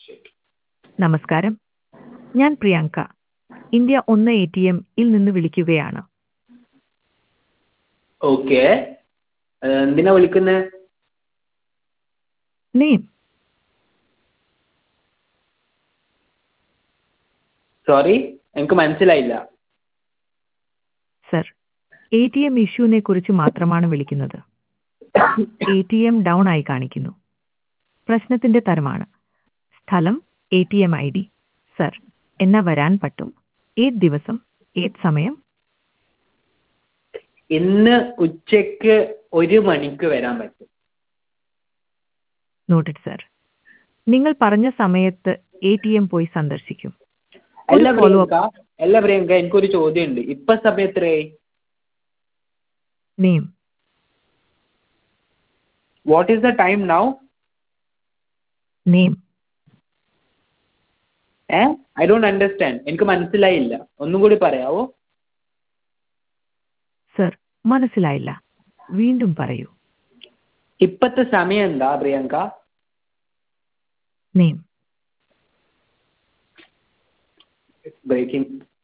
നമസ്കാരം ഞാൻ പ്രിയങ്ക ഇന്ത്യ ഒന്ന് എ ടി എമ്മിൽ നിന്ന് വിളിക്കുകയാണ് ഓക്കെ എന്തിനാ വിളിക്കുന്നത് നെയിം സോറി എനിക്ക് മനസ്സിലായില്ല സർ എ ടി എം ഇഷ്യൂവിനെ കുറിച്ച് മാത്രമാണ് വിളിക്കുന്നത് എ ടി എം ഡൗൺ ആയി കാണിക്കുന്നു പ്രശ്നത്തിന്റെ തരമാണ് സ്ഥലം A T M I D sir എന്നാ വരാൻ പറ്റും ഏത് ദിവസം ഏത് സമയം ഇന്ന് ഉച്ചയ്ക്ക് ഒരു മണിക്ക് വരാൻ പറ്റും നോട്ടഡ് സർ നിങ്ങൾ പറഞ്ഞ സമയത്ത് എ ടി എം പോയി സന്ദർശിക്കും അല്ല ഒരു follow up. പ്രിയങ്ക അല്ല പ്രിയങ്ക എനിക്കൊരു ചോദ്യമുണ്ട് ഇപ്പൊ സമയം എത്രയായി name what is the time now name uh I don't understand എനിക്ക് മനസ്സിലായില്ല ഒന്നും കൂടി പറയാവോ സർ മനസ്സിലായില്ല വീണ്ടും പറയൂ ഇപ്പത്തെ സമയം എന്താ പ്രിയങ്ക നെയിം ബ്രേക്കിംഗ്